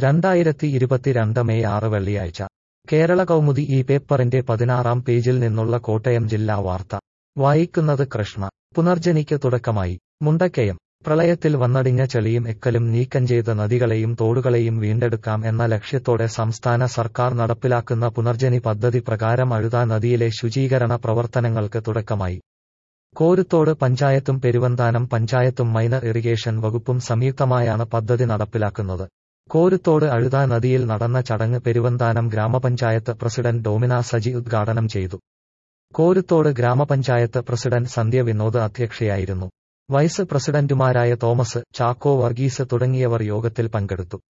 രണ്ടായിരത്തി ഇരുപത്തിരണ്ട് മെയ് ആറ് വെള്ളിയാഴ്ച കേരള കൗമുദി ഈ പേപ്പറിന്റെ പതിനാറാം പേജിൽ നിന്നുള്ള കോട്ടയം ജില്ലാ വാർത്ത വായിക്കുന്നത് കൃഷ്ണ പുനർജനിക്ക് തുടക്കമായി മുണ്ടക്കയം പ്രളയത്തിൽ വന്നടിഞ്ഞ ചെളിയും എക്കലും നീക്കം ചെയ്ത് നദികളെയും തോടുകളെയും വീണ്ടെടുക്കാം എന്ന ലക്ഷ്യത്തോടെ സംസ്ഥാന സർക്കാർ നടപ്പിലാക്കുന്ന പുനർജനി പദ്ധതി പ്രകാരം അഴുത നദിയിലെ ശുചീകരണ പ്രവർത്തനങ്ങൾക്ക് തുടക്കമായി കോരുത്തോട് പഞ്ചായത്തും പെരുവന്താനം പഞ്ചായത്തും മൈനർ ഇറിഗേഷൻ വകുപ്പും സംയുക്തമായാണ് പദ്ധതി നടപ്പിലാക്കുന്നത് കോരുത്തോട് അഴുത നദിയിൽ നടന്ന ചടങ്ങ് പെരുവന്താനം ഗ്രാമപഞ്ചായത്ത് പ്രസിഡന്റ് ഡോമിന സജി ഉദ്ഘാടനം ചെയ്തു കോരുത്തോട് ഗ്രാമപഞ്ചായത്ത് പ്രസിഡന്റ് സന്ധ്യ വിനോദ് അധ്യക്ഷയായിരുന്നു വൈസ് പ്രസിഡന്റുമാരായ തോമസ് ചാക്കോ വർഗീസ് തുടങ്ങിയവർ യോഗത്തിൽ പങ്കെടുത്തു